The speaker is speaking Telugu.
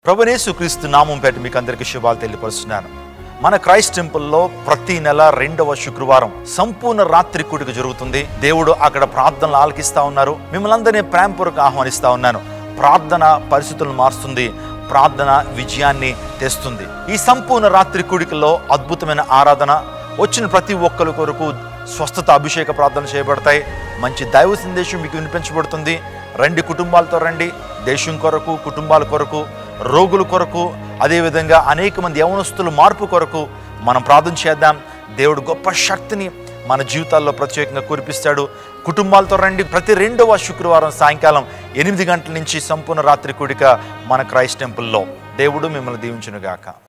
ప్రభునేసు క్రీస్తు నామం పేట మీకు అందరికీ శుభాలు తెలియపరుస్తున్నాను మన క్రైస్ట్ టెంపుల్లో ప్రతి నెల రెండవ శుక్రవారం సంపూర్ణ రాత్రి కూడిక జరుగుతుంది దేవుడు అక్కడ ప్రార్థనలు ఆలకిస్తా ఉన్నారు మిమ్మల్ని అందరినీ ప్రేమపూర్వక ఆహ్వానిస్తా ఉన్నాను ప్రార్థన పరిస్థితులను మారుస్తుంది ప్రార్థన విజయాన్ని తెస్తుంది ఈ సంపూర్ణ రాత్రి కూడికలో అద్భుతమైన ఆరాధన వచ్చిన ప్రతి ఒక్కరి కొరకు స్వస్థత అభిషేక ప్రార్థన చేయబడతాయి మంచి దైవ సందేశం మీకు వినిపించబడుతుంది రండి కుటుంబాలతో రండి దేశం కొరకు కుటుంబాల కొరకు రోగుల కొరకు అదేవిధంగా అనేక మంది యవనస్తుల మార్పు కొరకు మనం ప్రార్థన చేద్దాం దేవుడు గొప్ప శక్తిని మన జీవితాల్లో ప్రత్యేకంగా కురిపిస్తాడు కుటుంబాలతో రండి ప్రతి రెండవ శుక్రవారం సాయంకాలం ఎనిమిది గంటల నుంచి సంపూర్ణ రాత్రి కూడిక మన క్రైస్ట్ టెంపుల్లో దేవుడు మిమ్మల్ని దీవించునుగాక